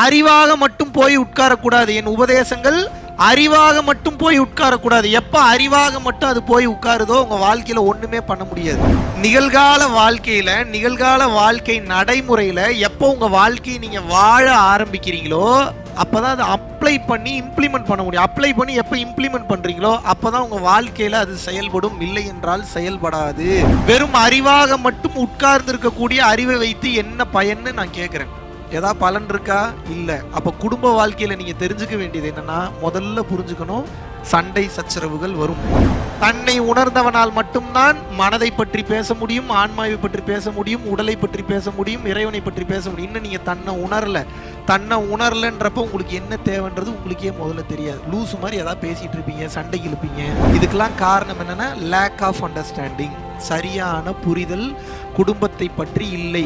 அறிவாக மட்டும் போய் உட்காரக்கூடாது என் உபதேசங்கள் அறிவாக மட்டும் போய் உட்காரக்கூடாது எப்ப அறிவாக மட்டும் அது போய் உட்காருதோ உங்க வாழ்க்கையில ஒண்ணுமே பண்ண முடியாது நிகழ்கால வாழ்க்கையில நிகழ்கால வாழ்க்கை நடைமுறையில எப்போ உங்க வாழ்க்கையை நீங்க வாழ ஆரம்பிக்கிறீங்களோ அப்பதான் அதை அப்ளை பண்ணி இம்ப்ளிமெண்ட் பண்ண முடியும் அப்ளை பண்ணி எப்போ இம்ப்ளிமெண்ட் பண்றீங்களோ அப்பதான் உங்க வாழ்க்கையில அது செயல்படும் இல்லை என்றால் செயல்படாது வெறும் அறிவாக மட்டும் உட்கார்ந்து இருக்கக்கூடிய அறிவை வைத்து என்ன பயன்னு நான் கேட்கிறேன் ஏதா பலன் இருக்கா இல்ல அப்ப குடும்ப வாழ்க்கையில நீங்க தெரிஞ்சுக்க வேண்டியது என்னன்னா முதல்ல புரிஞ்சுக்கணும் சண்டை சச்சரவுகள் வரும் தன்னை உணர்ந்தவனால் மட்டும்தான் மனதை பற்றி பேச முடியும் ஆன்மாவை பற்றி பேச முடியும் உடலை பற்றி பேச முடியும் இறைவனை பற்றி பேச முடியும் இன்னும் நீங்க தன்னை உணரல தன்னை உணரலன்றப்ப உங்களுக்கு என்ன தேவைன்றது உங்களுக்கே முதல்ல தெரியாது லூசு மாதிரி ஏதாவது பேசிட்டு இருப்பீங்க சண்டைக்கு இழுப்பீங்க இதுக்கெல்லாம் காரணம் என்னன்னா லேக் ஆஃப் அண்டர்ஸ்டாண்டிங் சரியான புரிதல் குடும்பத்தை பற்றி இல்லை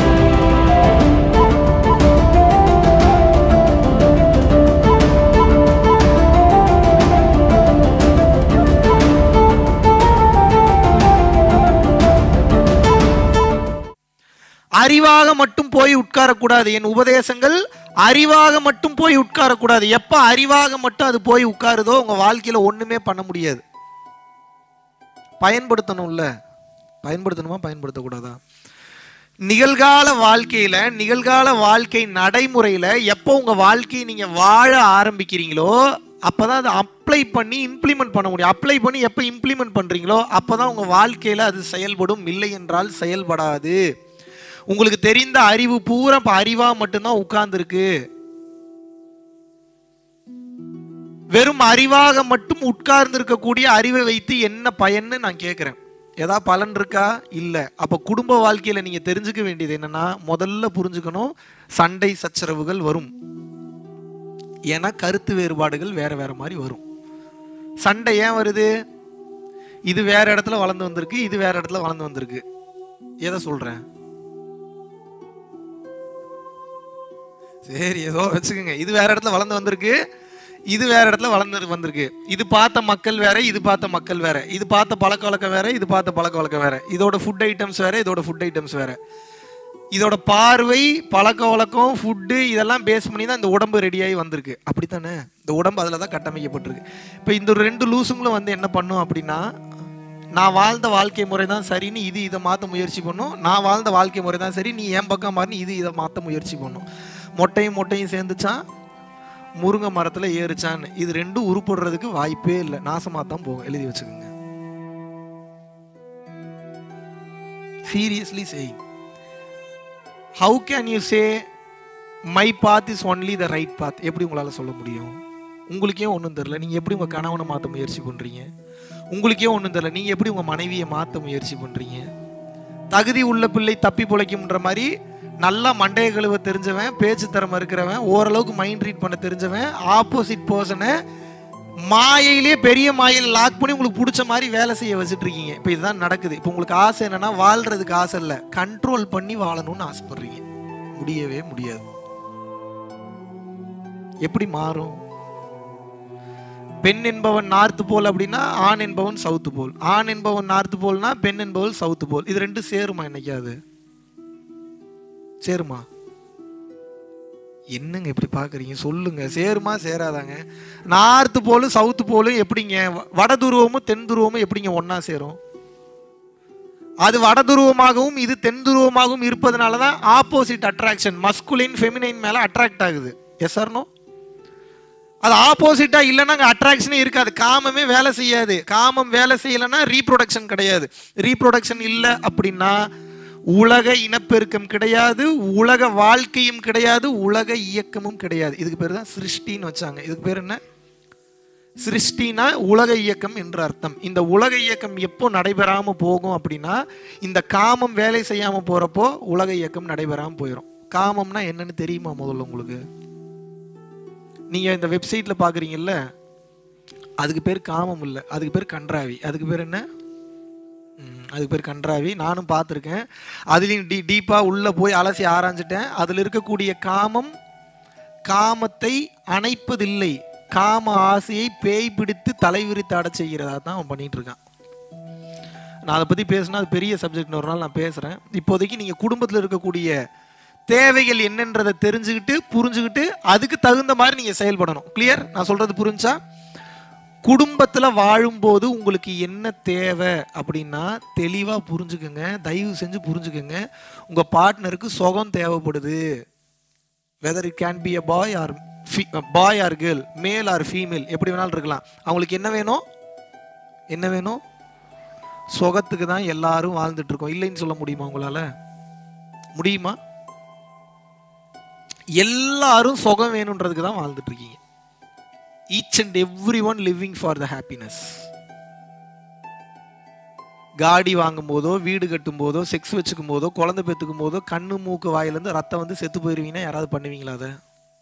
அறிவாக மட்டும் போய் உட்காரக்கூடாது என் உபதேசங்கள் அறிவாக மட்டும் போய் உட்காரக்கூடாது எப்ப அறிவாக மட்டும் அது போய் உட்காருதோ உங்க வாழ்க்கையில ஒண்ணுமே பண்ண முடியாது பயன்படுத்தணும்ல பயன்படுத்தணுமா பயன்படுத்தக்கூடாதா நிகழ்கால வாழ்க்கையில நிகழ்கால வாழ்க்கை நடைமுறையில எப்போ உங்க வாழ்க்கையை நீங்க வாழ ஆரம்பிக்கிறீங்களோ அப்பதான் அதை அப்ளை பண்ணி இம்ப்ளிமெண்ட் பண்ண முடியும் அப்ளை பண்ணி எப்போ இம்ப்ளிமெண்ட் பண்றீங்களோ அப்பதான் உங்க வாழ்க்கையில அது செயல்படும் இல்லை என்றால் செயல்படாது உங்களுக்கு தெரிந்த அறிவு பூரா இப்ப அறிவா மட்டும்தான் உட்கார்ந்துருக்கு வெறும் அறிவாக மட்டும் உட்கார்ந்து இருக்கக்கூடிய அறிவை வைத்து என்ன பயன்னு நான் கேட்கிறேன் ஏதா பலன் இருக்கா இல்ல அப்ப குடும்ப வாழ்க்கையில நீங்க தெரிஞ்சுக்க வேண்டியது என்னன்னா முதல்ல புரிஞ்சுக்கணும் சண்டை சச்சரவுகள் வரும் ஏன்னா கருத்து வேறுபாடுகள் வேற வேற மாதிரி வரும் சண்டை ஏன் வருது இது வேற இடத்துல வளர்ந்து வந்திருக்கு இது வேற இடத்துல வளர்ந்து வந்திருக்கு எதை சொல்றேன் சரி ஏதோ வச்சுக்கோங்க இது வேற இடத்துல வளர்ந்து வந்திருக்கு இது வேற இடத்துல வளர்ந்து வந்திருக்கு இது பார்த்த மக்கள் வேற இது பார்த்த மக்கள் வேற இது பார்த்த பழக்க வழக்கம் வேற இது பார்த்த பழக்க வழக்கம் வேற இதோட ஃபுட் ஐட்டம்ஸ் வேற இதோட ஃபுட் ஐட்டம்ஸ் வேற இதோட பார்வை பழக்க வழக்கம் ஃபுட்டு இதெல்லாம் பேஸ் பண்ணி தான் இந்த உடம்பு ரெடியாகி வந்திருக்கு அப்படித்தானே இந்த உடம்பு அதில் தான் கட்டமைக்கப்பட்டிருக்கு இப்போ இந்த ரெண்டு லூசுங்களும் வந்து என்ன பண்ணும் அப்படின்னா நான் வாழ்ந்த வாழ்க்கை முறை தான் சரின்னு இது இதை மாற்ற முயற்சி பண்ணும் நான் வாழ்ந்த வாழ்க்கை முறை தான் சரி நீ என் பக்கம் மாறினு இது இதை மாற்ற முயற்சி பண்ணும் மொட்டையும் மொட்டையும் சேர்ந்துச்சான் முருங்கை மரத்தில் ஏறுச்சான்னு இது ரெண்டும் உருப்படுறதுக்கு வாய்ப்பே இல்லை நாசமாக தான் போகும் எழுதி வச்சுக்கோங்க seriously saying how can you say my path is only the right path எப்படி உங்களால் சொல்ல முடியும் உங்களுக்கே ஒன்றும் தெரில நீங்கள் எப்படி உங்கள் கணவனை மாற்ற முயற்சி பண்ணுறீங்க உங்களுக்கே ஒன்றும் தெரில நீங்கள் எப்படி உங்கள் மனைவியை மாற்ற முயற்சி பண்ணுறீங்க தகுதி உள்ள பிள்ளை தப்பி பிழைக்கும்ன்ற மாதிரி நல்லா மண்டைய கழுவ தெரிஞ்சவன் பேச்சு திறமை இருக்கிறவன் ஓரளவுக்கு மைண்ட் ரீட் பண்ண தெரிஞ்சவன் ஆப்போசிட் பர்சனை மாயையிலே பெரிய மாயையில் லாக் பண்ணி உங்களுக்கு பிடிச்ச மாதிரி வேலை செய்ய வச்சுட்டு இருக்கீங்க இப்போ இதுதான் நடக்குது இப்போ உங்களுக்கு ஆசை என்னன்னா வாழ்றதுக்கு ஆசை இல்லை கண்ட்ரோல் பண்ணி வாழணும்னு ஆசைப்படுறீங்க முடியவே முடியாது எப்படி மாறும் பெண் என்பவன் நார்த்து போல் அப்படின்னா ஆண் என்பவன் சவுத்து போல் ஆண் என்பவன் நார்த்து போல்னா பெண் என்பவள் சவுத்து போல் இது ரெண்டும் சேருமா என்னைக்காது சேருமா என்னங்க இப்படி பார்க்குறீங்க சொல்லுங்க சேருமா சேராதாங்க நார்த்து போலும் சவுத்து போலும் எப்படிங்க வ- வட துருவமும் தென் துருவமும் எப்படிங்க ஒண்ணா சேரும் அது வட துருவமாகவும் இது தென் துருவமாகவும் இருப்பதனால தான் ஆப்போசிட் அட்ராக்ஷன் மஸ்குலின் ஃபெமினைன் மேலே அட்ராக்ட் ஆகுது எஸ் ஆர்னோ அது ஆப்போசிட்டா இல்லைன்னா அங்கே அட்ராக்ஷனே இருக்காது காமமே வேலை செய்யாது காமம் வேலை செய்யலைன்னா ரீப்ரொடக்ஷன் கிடையாது ரீப்ரொடக்ஷன் இல்லை அப்படின்னா உலக இனப்பெருக்கம் கிடையாது உலக வாழ்க்கையும் கிடையாது உலக இயக்கமும் கிடையாது இதுக்கு பேர் தான் சிருஷ்டின்னு வச்சாங்க இதுக்கு பேர் என்ன சிருஷ்டினா உலக இயக்கம் என்று அர்த்தம் இந்த உலக இயக்கம் எப்போ நடைபெறாம போகும் அப்படின்னா இந்த காமம் வேலை செய்யாம போறப்போ உலக இயக்கம் நடைபெறாம போயிடும் காமம்னா என்னன்னு தெரியுமா முதல்ல உங்களுக்கு நீங்க இந்த வெப்சைட்ல பாக்குறீங்கல்ல அதுக்கு பேர் காமம் இல்லை அதுக்கு பேர் கன்றாவி அதுக்கு பேர் என்ன ம், அதுக்கு பேர் கன்றாவி நானும் பார்த்துருக்கேன் அதுலேயும் டீ டீப்பாக உள்ளே போய் அலசி ஆராய்ஞ்சிட்டேன் அதில் இருக்கக்கூடிய காமம் காமத்தை அணைப்பதில்லை காம ஆசையை பேய் பிடித்து தலைவிரித்தாட செய்கிறதா தான் அவன் பண்ணிட்டு இருக்கான் நான் அதை பற்றி பேசினா அது பெரிய சப்ஜெக்ட் ஒரு நாள் நான் பேசுகிறேன் இப்போதைக்கு நீங்கள் குடும்பத்தில் இருக்கக்கூடிய தேவைகள் என்னன்றதை தெரிஞ்சுக்கிட்டு புரிஞ்சுக்கிட்டு அதுக்கு தகுந்த மாதிரி நீங்க செயல்படணும் கிளியர் நான் சொல்றது புரிஞ்சா குடும்பத்துல வாழும்போது உங்களுக்கு என்ன தேவை அப்படின்னா தெளிவா புரிஞ்சுக்கோங்க தயவு செஞ்சு புரிஞ்சுக்கோங்க உங்க பார்ட்னருக்கு சுகம் தேவைப்படுது whether it can be a boy or boy or girl male or female எப்படி வேணாலும் இருக்கலாம் அவங்களுக்கு என்ன வேணும் என்ன வேணும் சுகத்துக்கு தான் எல்லாரும் வாழ்ந்துட்டு இருக்கோம் இல்லைன்னு சொல்ல முடியுமா உங்களால முடியுமா எல்லாரும் சுகம் வேணுன்றதுக்கு தான் வாழ்ந்துட்டு இருக்கீங்க each and every one living for the happiness காடி வாங்கும் போதோ வீடு கட்டும் போதோ செக்ஸ் வச்சுக்கும் போதோ குழந்தை பெற்றுக்கும் போதோ கண்ணு மூக்கு வாயிலேருந்து ரத்தம் வந்து செத்து போயிருவீங்கன்னா யாராவது பண்ணுவீங்களா அதை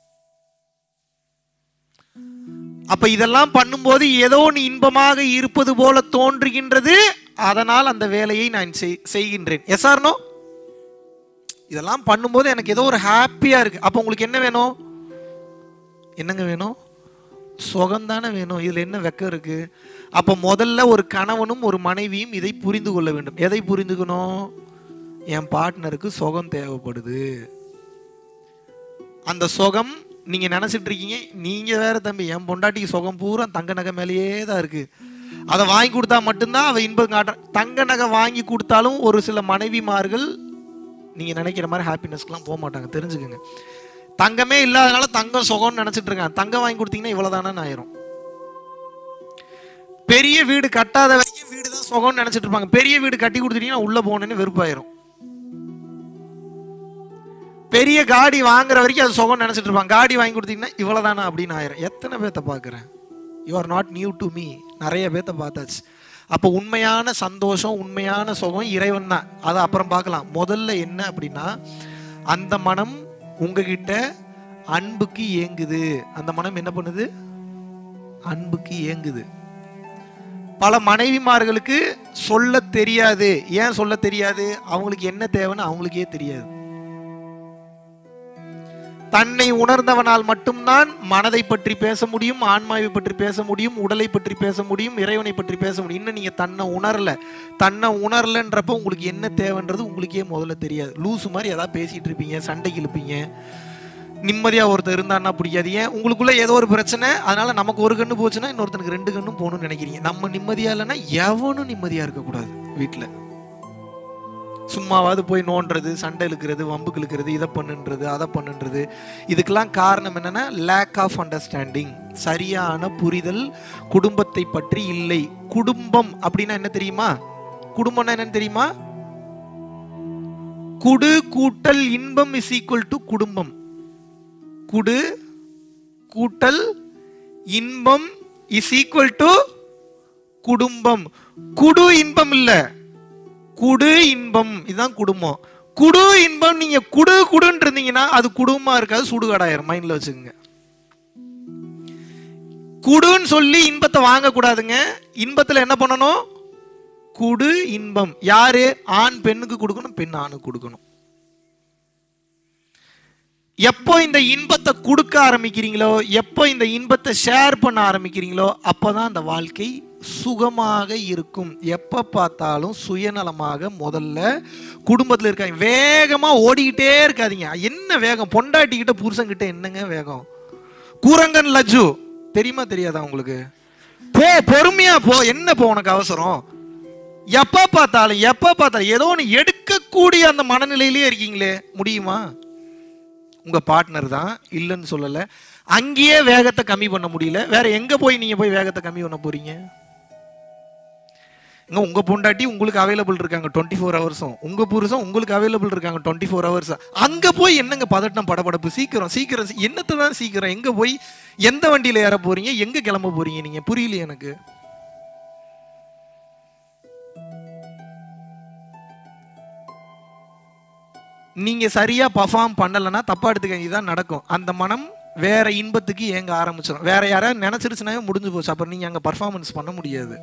அப்ப இதெல்லாம் பண்ணும்போது ஏதோ ஒன்று இன்பமாக இருப்பது போல தோன்றுகின்றது அதனால் அந்த வேலையை நான் செய்- செய்கின்றேன் எஸ் ஆர்னோ இதெல்லாம் பண்ணும்போது எனக்கு ஏதோ ஒரு ஹாப்பியா இருக்கு அப்போ உங்களுக்கு என்ன வேணும் என்னங்க வேணும் சுகம்தானே வேணும் இதுல என்ன வெக்கம் இருக்கு அப்ப முதல்ல ஒரு கணவனும் ஒரு மனைவியும் இதை புரிந்து கொள்ள வேண்டும் எதை புரிந்துக்கணும் என் பார்ட்னருக்கு சுகம் தேவைப்படுது அந்த சுகம் நீங்க நினைச்சிட்டு இருக்கீங்க நீங்க வேற தம்பி என் பொண்டாட்டிக்கு சுகம் பூரா தங்க நகை மேலேயே தான் இருக்கு அதை வாங்கி கொடுத்தா மட்டும்தான் அவ இன்பம் காட்டுற தங்க நகை வாங்கி கொடுத்தாலும் ஒரு சில மனைவிமார்கள் நீங்க நினைக்கிற மாதிரி ஹாப்பினஸ்க்குலாம் போக மாட்டாங்க தெரிஞ்சுக்கோங்க தங்கமே இல்லாதனால தங்கம் சுகம்னு நினைச்சிட்டு இருக்காங்க தங்கம் வாங்கி கொடுத்தீங்கன்னா இவ்வளவுதானே ஆயிரும் பெரிய வீடு கட்டாத வரைக்கும் வீடு தான் சுகம்னு நினைச்சிட்டு இருப்பாங்க பெரிய வீடு கட்டி கொடுத்துட்டீங்கன்னா உள்ள போனேன்னு வெறுப்பாயிரும் பெரிய காடி வாங்குற வரைக்கும் அது சுகம் நினைச்சிட்டு இருப்பாங்க காடி வாங்கி கொடுத்தீங்கன்னா இவ்வளவுதானா அப்படின்னு ஆயிரும் எத்தனை பேர்த்த பார்க்குறேன் you are not new to me நிறைய பேர்த்த பார்த்தாச்சு அப்போ உண்மையான சந்தோஷம் உண்மையான சுகம் இறைவன் தான் அதை அப்புறம் பார்க்கலாம் முதல்ல என்ன அப்படின்னா அந்த மனம் உங்ககிட்ட அன்புக்கு ஏங்குது அந்த மனம் என்ன பண்ணுது அன்புக்கு ஏங்குது பல மனைவிமார்களுக்கு சொல்ல தெரியாது ஏன் சொல்ல தெரியாது அவங்களுக்கு என்ன தேவைன்னு அவங்களுக்கே தெரியாது தன்னை உணர்ந்தவனால் மட்டும்தான் மனதை பற்றி பேச முடியும் ஆன்மாவை பற்றி பேச முடியும் உடலை பற்றி பேச முடியும் இறைவனை பற்றி பேச முடியும் இன்னும் நீங்க தன்னை உணரல தன்னை உணரலன்றப்ப உங்களுக்கு என்ன தேவைன்றது உங்களுக்கே முதல்ல தெரியாது லூசு மாதிரி ஏதாவது பேசிட்டு இருப்பீங்க சண்டைக்கு இழுப்பீங்க நிம்மதியா ஒருத்தர் இருந்தான்னா பிடிக்காது ஏன் உங்களுக்குள்ள ஏதோ ஒரு பிரச்சனை அதனால நமக்கு ஒரு கண்ணு போச்சுன்னா இன்னொருத்தனுக்கு ரெண்டு கண்ணும் போகணும்னு நினைக்கிறீங்க நம்ம நிம்மதியா இல்லைன்னா எவனும் நிம்மதியா இருக்கக்கூடாது வீட்டில் சும்மாவாவது போய் நோண்டுறது சண்டை இழுக்கிறது வம்புக்கு இழுக்கிறது இதை பண்ணுன்றது அதை பண்ணுன்றது இதுக்கெல்லாம் காரணம் என்னன்னா லேக் ஆஃப் அண்டர்ஸ்டாண்டிங் சரியான புரிதல் குடும்பத்தை பற்றி இல்லை குடும்பம் அப்படின்னா என்ன தெரியுமா குடும்பம்னா என்னன்னு தெரியுமா குடு கூட்டல் இன்பம் இஸ் ஈக்குவல் டு குடும்பம் குடு கூட்டல் இன்பம் இஸ் ஈக்குவல் டு குடும்பம் குடு இன்பம் இல்ல குடு இன்பம் இதுதான் குடும்பம் குடு இன்பம் நீங்க குடு குடுன்னு இருந்தீங்கன்னா அது குடும்பமா இருக்காது சுடுகாடாயிரும் மைண்ட்ல வச்சுக்கோங்க குடுன்னு சொல்லி இன்பத்தை வாங்கக்கூடாதுங்க இன்பத்துல என்ன பண்ணணும் குடு இன்பம் யாரு ஆண் பெண்ணுக்கு கொடுக்கணும் பெண் ஆணுக்கு கொடுக்கணும் எப்போ இந்த இன்பத்தை கொடுக்க ஆரம்பிக்கிறீங்களோ எப்போ இந்த இன்பத்தை ஷேர் பண்ண ஆரம்பிக்கிறீங்களோ அப்பதான் அந்த வாழ்க்கை சுகமாக இருக்கும் எப்ப பார்த்தாலும் சுயநலமாக முதல்ல குடும்பத்தில் இருக்காங்க வேகமா ஓடிக்கிட்டே இருக்காதீங்க என்ன வேகம் பொண்டாட்டிக்கிட்ட புருஷன்கிட்ட என்னங்க வேகம் கூரங்கன் லஜ்ஜு தெரியுமா தெரியாதா உங்களுக்கு போ பொறுமையா போ என்ன போ உனக்கு அவசரம் எப்ப பார்த்தாலும் எப்ப பார்த்தாலும் ஏதோ ஒன்று எடுக்கக்கூடிய அந்த மனநிலையிலே இருக்கீங்களே முடியுமா உங்க பார்ட்னர் தான் இல்லைன்னு சொல்லல அங்கேயே வேகத்தை கம்மி பண்ண முடியல வேற எங்க போய் நீங்க போய் வேகத்தை கம்மி பண்ண போறீங்க இங்க உங்க பொண்டாட்டி உங்களுக்கு அவைலபிள் இருக்காங்க டுவெண்ட்டி ஃபோர் ஹவர்ஸும் உங்க புருஷன் உங்களுக்கு அவைலபிள் இருக்காங்க டுவெண்ட்டி ஃபோர் ஹவர்ஸ் அங்க போய் என்னங்க பதட்டம் படபடப்பு சீக்கிரம் சீக்கிரம் சீ- என்னத்தை தான் சீக்கிரம் எங்க போய் எந்த வண்டியில ஏற போறீங்க எங்க கிளம்ப போறீங்க நீங்க புரியலையே எனக்கு நீங்க சரியா பர்ஃபார்ம் பண்ணலைன்னா தப்பா எடுத்துக்க இதுதான் நடக்கும் அந்த மனம் வேற இன்பத்துக்கு ஏங்க ஆரம்பிச்சிடும் வேற யாராவது நினைச்சிருச்சுனாவே முடிஞ்சு போச்சு அப்புறம் நீங்க அங்க பர்ஃபார்மன்ஸ் பண்ண முடியாது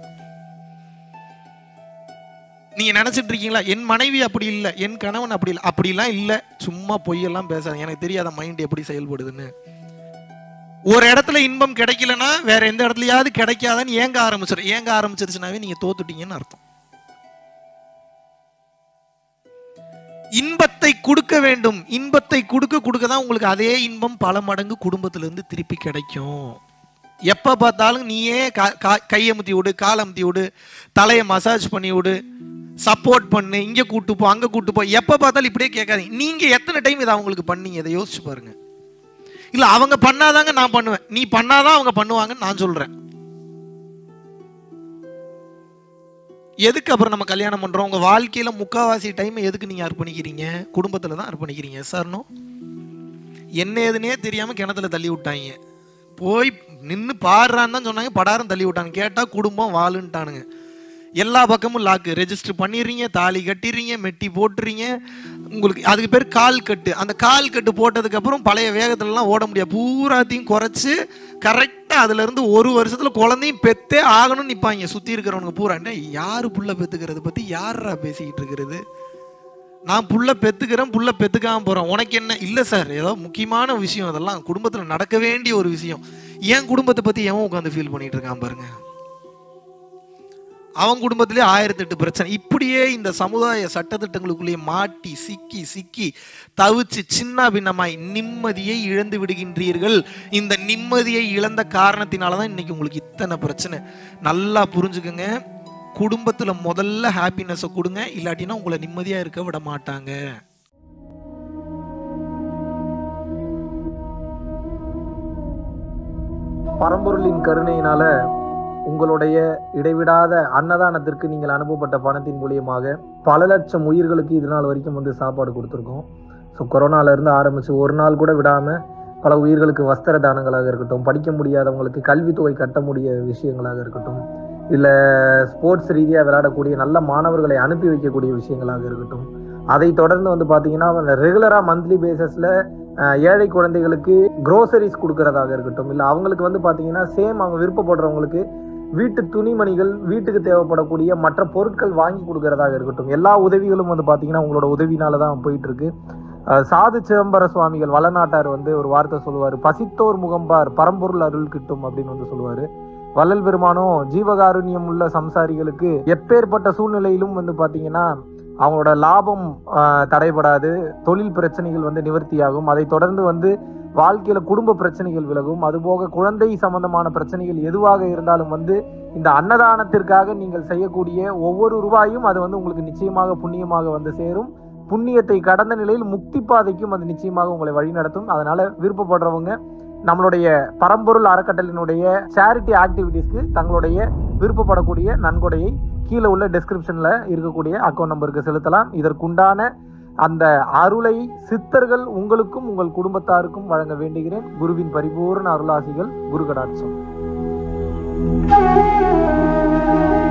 நீங்க நினைச்சிட்டு இருக்கீங்களா என் மனைவி அப்படி இல்லை என் கணவன் அப்படி இல்லை அப்படிலாம் இல்லை சும்மா பொய்யெல்லாம் பேசாத எனக்கு தெரியாத மைண்ட் எப்படி செயல்படுதுன்னு ஒரு இடத்துல இன்பம் கிடைக்கலனா வேற எந்த இடத்துலயாவது கிடைக்காதான்னு ஏங்க ஆரம்பிச்சிடும் ஏங்க ஆரம்பிச்சிருச்சுனாவே நீங்க தோத்துட்டீங்கன்னு அர்த்தம் இன்ப இன்பத்தை கொடுக்க வேண்டும் இன்பத்தை கொடுக்க கொடுக்க தான் உங்களுக்கு அதே இன்பம் பல மடங்கு குடும்பத்திலிருந்து திருப்பி கிடைக்கும் எப்போ பார்த்தாலும் நீயே கா- கா- கையமுத்தி விடு காலமுத்தி விடு தலையை மசாஜ் பண்ணி விடு சப்போர்ட் பண்ணு இங்கே கூட்டு போ அங்கே கூட்டு போ எப்போ பார்த்தாலும் இப்படியே கேட்காதீங்க நீங்கள் எத்தனை டைம் இதை அவங்களுக்கு பண்ணீங்க இதை யோசிச்சு பாருங்க இல்லை அவங்க பண்ணாதாங்க நான் பண்ணுவேன் நீ பண்ணாதான் அவங்க பண்ணுவாங்கன்னு நான் சொல்கிறேன் எதுக்கு அப்புறம் நம்ம கல்யாணம் பண்றோம் உங்க வாழ்க்கையில முக்காவாசி டைம் எதுக்கு நீங்க அர்ப்பணிக்கிறீங்க குடும்பத்துல தான் அர்ப்பணிக்கிறீங்க சார்னோ என்ன ஏதுனே தெரியாம கிணத்துல தள்ளி விட்டாங்க போய் நின்று பாடுறான்னு தான் சொன்னாங்க படாரம் தள்ளி விட்டாங்க கேட்டா குடும்பம் வாழுன்ட்டானுங்க எல்லா பக்கமும் லாக்கு ரெஜிஸ்டர் பண்ணிடுறீங்க தாலி கட்டிடுறீங்க மெட்டி போட்டுறீங்க உங்களுக்கு அதுக்கு பேர் கால் கட்டு அந்த கால் கட்டு போட்டதுக்கப்புறம் பழைய வேகத்துலலாம் ஓட முடியாது பூராத்தையும் குறைச்சி கரெக்டாக அதுலேருந்து ஒரு வருஷத்தில் குழந்தையும் பெத்தே ஆகணும்னு நிற்பாங்க சுற்றி இருக்கிறவனுங்க பூரா டேய், யாரு புள்ள பெத்துக்கிறது பற்றி யாரா பேசிக்கிட்டு இருக்கிறது நான் புள்ள பெத்துக்கிறேன் புள்ள பெத்துக்காம போகிறேன் உனக்கு என்ன இல்லை சார் ஏதோ முக்கியமான விஷயம் அதெல்லாம் குடும்பத்தில் நடக்க வேண்டிய ஒரு விஷயம் என் குடும்பத்தை பற்றி எவன் உட்காந்து ஃபீல் பண்ணிட்டு இருக்கான் பாருங்க அவன் குடும்பத்திலே ஆயிரத்தி எட்டு பிரச்சனை இப்படியே இந்த சமுதாய சட்டத்திட்டங்களுக்குள்ளேயே மாட்டி சிக்கி சிக்கி தவிச்சு சின்ன பின்னமாய் நிம்மதியை இழந்து விடுகின்றீர்கள் இந்த நிம்மதியை இழந்த காரணத்தினால தான் இன்னைக்கு உங்களுக்கு இத்தனை பிரச்சனை நல்லா புரிஞ்சுக்கங்க குடும்பத்துல முதல்ல ஹாப்பினஸை கொடுங்க இல்லாட்டினா உங்களை நிம்மதியா இருக்க விட மாட்டாங்க பரம்பொருளின் கருணையினால உங்களுடைய இடைவிடாத அன்னதானத்திற்கு நீங்கள் அனுப்பப்பட்ட பணத்தின் மூலியமாக பல லட்சம் உயிர்களுக்கு இது நாள் வரைக்கும் வந்து சாப்பாடு கொடுத்துருக்கோம் ஸோ கொரோனால இருந்து ஆரம்பிச்சு ஒரு நாள் கூட விடாம பல உயிர்களுக்கு வஸ்திர தானங்களாக இருக்கட்டும் படிக்க முடியாதவங்களுக்கு கல்வித்தொகை கட்ட முடிய விஷயங்களாக இருக்கட்டும் இல்லை ஸ்போர்ட்ஸ் ரீதியாக விளையாடக்கூடிய நல்ல மாணவர்களை அனுப்பி வைக்கக்கூடிய விஷயங்களாக இருக்கட்டும் அதை தொடர்ந்து வந்து பார்த்தீங்கன்னா ரெகுலராக மந்த்லி பேசிஸில் ஏழை குழந்தைகளுக்கு க்ரோசரிஸ் கொடுக்கறதாக இருக்கட்டும் இல்லை அவங்களுக்கு வந்து பார்த்தீங்கன்னா சேம் அவங்க விருப்பப்படுறவங்களுக்கு வீட்டு துணிமணிகள் வீட்டுக்கு தேவைப்படக்கூடிய மற்ற பொருட்கள் வாங்கி கொடுக்கறதாக இருக்கட்டும் எல்லா உதவிகளும் வந்து பார்த்தீங்கன்னா உங்களோட உதவினால தான் போயிட்டு இருக்கு அஹ் சாது சிதம்பர சுவாமிகள் வளநாட்டார் வந்து ஒரு வார்த்தை சொல்லுவார் பசித்தோர் முகம்பார் பரம்பொருள் அருள் கிட்டும் அப்படின்னு வந்து சொல்லுவாரு வள்ளல் பெருமானும் ஜீவகாருண்யம் உள்ள சம்சாரிகளுக்கு எப்பேற்பட்ட சூழ்நிலையிலும் வந்து பார்த்தீங்கன்னா அவங்களோட லாபம் ஆஹ், தடைபடாது தொழில் பிரச்சனைகள் வந்து நிவர்த்தியாகும் அதை தொடர்ந்து வந்து வாழ்க்கையில குடும்ப பிரச்சனைகள் விலகும் அதுபோக குழந்தை சம்பந்தமான பிரச்சனைகள் எதுவாக இருந்தாலும் வந்து இந்த அன்னதானத்திற்காக நீங்கள் செய்யக்கூடிய ஒவ்வொரு ரூபாயும் அது வந்து உங்களுக்கு நிச்சயமாக புண்ணியமாக வந்து சேரும் புண்ணியத்தை கடந்த நிலையில் முக்தி பாதைக்கும் அது நிச்சயமாக உங்களை வழிநடத்தும் அதனால விருப்பப்படுறவங்க நம்மளுடைய பரம்பொருள் அறக்கட்டளினுடைய சேரிட்டி ஆக்டிவிட்டீஸ்க்கு தங்களுடைய விருப்பப்படக்கூடிய நன்கொடையை கீழே உள்ள டெஸ்கிரிப்ஷன்ல இருக்கக்கூடிய அக்கௌண்ட் நம்பருக்கு செலுத்தலாம் இதற்குண்டான அந்த அருளை சித்தர்கள் உங்களுக்கும் உங்கள் குடும்பத்தாருக்கும் வழங்க வேண்டுகிறேன் குருவின் பரிபூர்ண அருளாசிகள் குரு கடாட்சம்